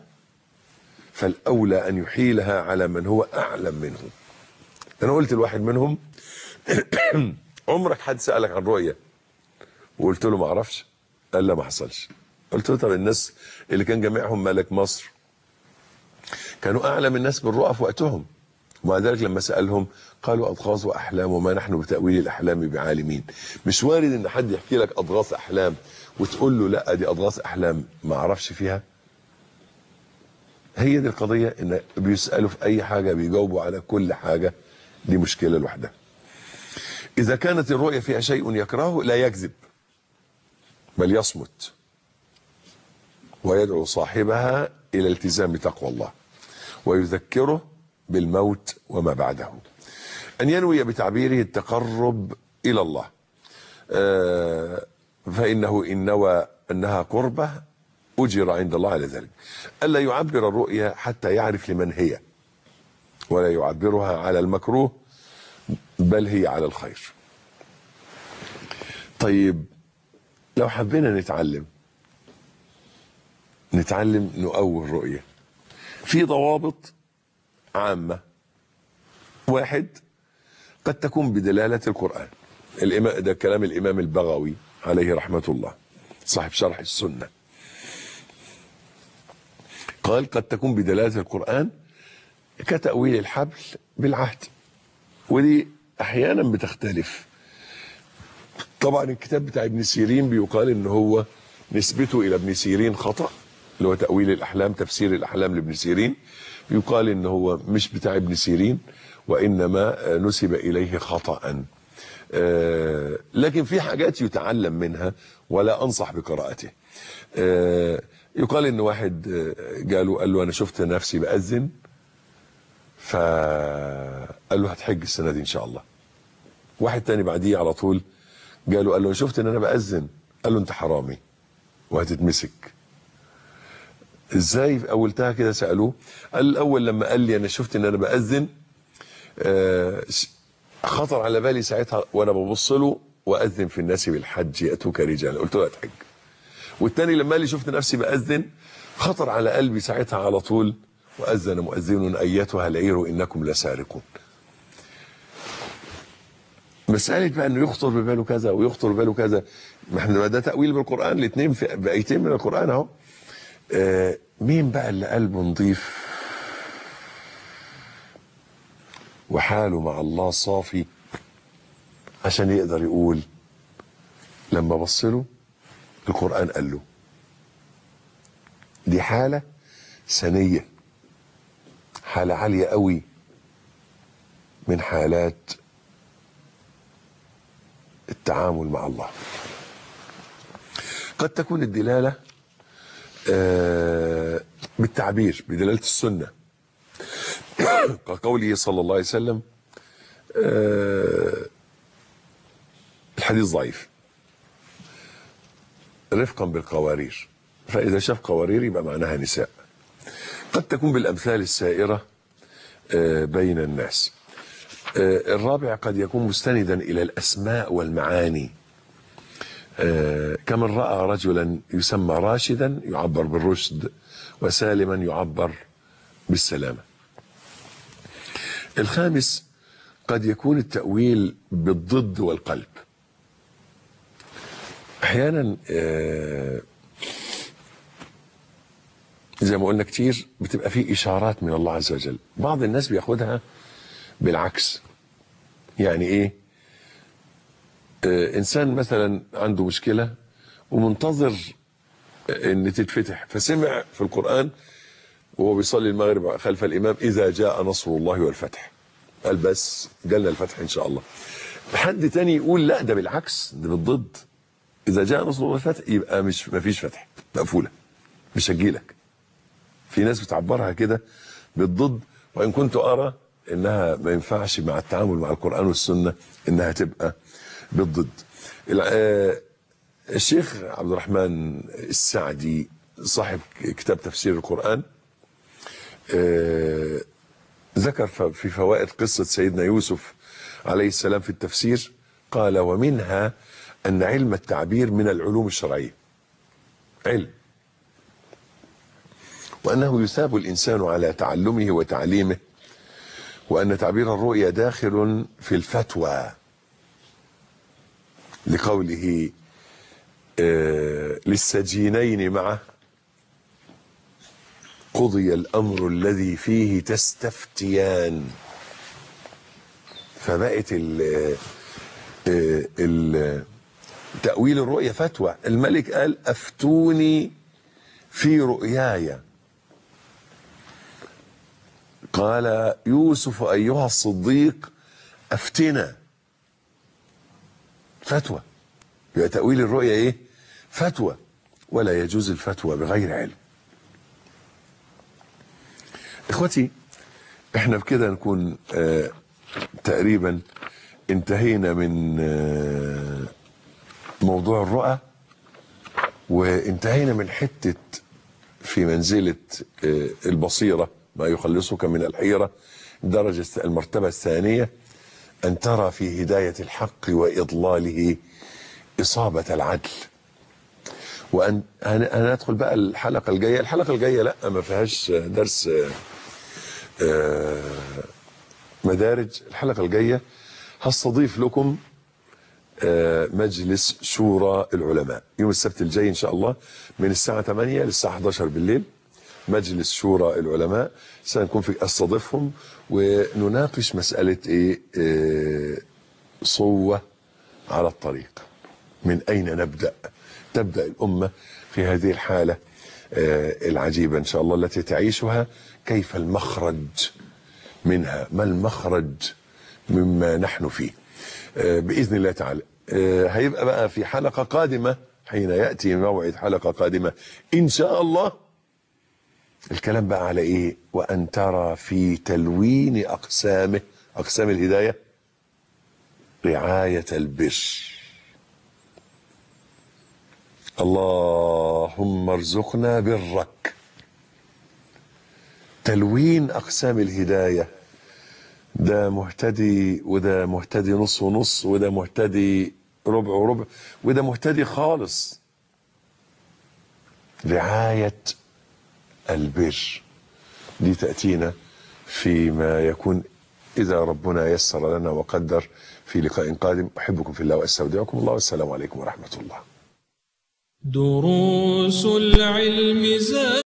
فالأولى أن يحيلها على من هو أعلم منه أنا قلت لواحد منهم عمرك حد سألك عن رؤية وقلت له ما أعرفش قال لا ما حصلش قلت له طب الناس اللي كان جميعهم ملك مصر كانوا أعلم الناس بالرؤى في وقتهم ومع ذلك لما سألهم قالوا أضغاث وأحلام وما نحن بتأويل الأحلام بعالمين مش وارد إن حد يحكي لك أضغاث أحلام وتقول له لا دي أضغاث أحلام ما أعرفش فيها هي دي القضية إن بيسألوا في أي حاجة بيجاوبوا على كل حاجة دي مشكلة لوحدها إذا كانت الرؤية فيها شيء يكرهه لا يكذب بل يصمت ويدعو صاحبها إلى التزام تقوى الله ويذكره بالموت وما بعده أن ينوي بتعبيره التقرب إلى الله آه، فإنه إن نوى أنها قربة أجر عند الله على ذلك ألا يعبر الرؤيا حتى يعرف لمن هي ولا يعبرها على المكروه بل هي على الخير طيب لو حبينا نتعلم نتعلم نؤول رؤية في ضوابط عامة واحد قد تكون بدلالة القرآن الإمام ده كلام الإمام البغوي عليه رحمة الله صاحب شرح السنة قال قد تكون بدلالة القرآن كتأويل الحبل بالعهد ودي أحيانا بتختلف طبعا الكتاب بتاع ابن سيرين بيقال ان هو نسبته الى ابن سيرين خطأ اللي هو تأويل الأحلام تفسير الأحلام لابن سيرين يقال ان هو مش بتاع ابن سيرين وإنما آه، نسب إليه خطأ آه، لكن في حاجات يتعلم منها ولا أنصح بقراءته آه، يقال ان واحد آه، قالوا قال له انا شفت نفسي بأذن فقال له هتحج السنه دي ان شاء الله واحد تاني بعديه على طول قالوا قال له أنا شفت ان انا بأذن قال له انت حرامي وهتتمسك ازاي اولتها كده سالوه قال الاول لما قال لي انا شفت ان انا بأذن آه، ش- خطر على بالي ساعتها وانا ببص له واذن في الناس بالحج ياتوك رجالا قلت له هتحج والتاني لما قال لي شفت نفسي بأذن خطر على قلبي ساعتها على طول وأذن مؤذن أيتها العير إنكم لسارقون مسألة بقى انه يخطر بباله كذا ويخطر بباله كذا ما احنا ده تأويل بالقرآن الاثنين في بآيتين من القرآن اهو آه مين بقى اللي قلبه نضيف وحاله مع الله صافي عشان يقدر يقول لما بص له القرآن قال له دي حالة سنية حالة عالية قوي من حالات التعامل مع الله قد تكون الدلالة آه، بالتعبير بدلالة السنة كقوله صلى الله عليه وسلم آه، الحديث ضعيف رفقا بالقوارير فإذا شاف قوارير يبقى معناها نساء قد تكون بالأمثال السائرة آه، بين الناس آه، الرابع قد يكون مستندا إلى الأسماء والمعاني آه، كمن رأى رجلا يسمى راشدا يعبر بالرشد وسالما يعبر بالسلامة الخامس قد يكون التأويل بالضد والقلب أحيانا آه، زي ما قلنا كتير بتبقى في إشارات من الله عز وجل بعض الناس بياخدها بالعكس يعني إيه آه، إنسان مثلا عنده مشكلة ومنتظر ان تتفتح فسمع في القرآن وهو بيصلي المغرب خلف الإمام إذا جاء نصر الله والفتح قال بس جالنا الفتح إن شاء الله حد تاني يقول لا ده بالعكس ده بالضد إذا جاء نصر الله والفتح يبقى مش مفيش فتح مقفولة مش هتجيلك في ناس بتعبرها كده بالضد وإن كنت أرى إنها ما ينفعش مع التعامل مع القرآن والسنة إنها تبقى بالضد الع- آه، الشيخ عبد الرحمن السعدي صاحب كتاب تفسير القرآن آه، ذكر ف- في فوائد قصة سيدنا يوسف عليه السلام في التفسير قال ومنها أن علم التعبير من العلوم الشرعية علم وأنه يثاب الإنسان على تعلمه وتعليمه وأن تعبير الرؤيا داخل في الفتوى لقوله آه، للسجينين معه قضي الأمر الذي فيه تستفتيان فبقت ال آه، ال تأويل الرؤيا فتوى الملك قال أفتوني في رؤياي قال يوسف أيها الصديق أفتنا فتوى يبقى تأويل الرؤيا إيه فتوى ولا يجوز الفتوى بغير علم إخوتي إحنا بكده نكون آه تقريبا انتهينا من آه موضوع الرؤى وانتهينا من حتة في منزلة آه، البصيرة ما يخلصك من الحيرة درجة المرتبة الثانية أن ترى في هداية الحق وإضلاله إصابة العدل وأن هن- هندخل بقى الحلقة الجاية الحلقة الجاية لا ما فيهاش درس آه، آه، مدارج الحلقة الجاية هستضيف لكم آه، مجلس شورى العلماء يوم السبت الجاي ان شاء الله من الساعه 8 للساعه 11 بالليل مجلس شورى العلماء سنكون في استضيفهم ونناقش مساله ايه آه، صوه على الطريق من اين نبدا تبدا الامه في هذه الحاله آه، العجيبه ان شاء الله التي تعيشها كيف المخرج منها ما المخرج مما نحن فيه آه، باذن الله تعالى آه، هيبقى بقى في حلقه قادمه حين ياتي موعد حلقه قادمه ان شاء الله الكلام بقى على ايه وان ترى في تلوين اقسامه اقسام الهدايه رعايه البر اللهم ارزقنا برك تلوين اقسام الهدايه ده مهتدي وده مهتدي نص ونص وده مهتدي ربع وربع وده مهتدي خالص رعاية البر دي تأتينا فيما يكون إذا ربنا يسر لنا وقدر في لقاء قادم أحبكم في الله وأستودعكم الله والسلام عليكم ورحمة الله دروس العلم زاد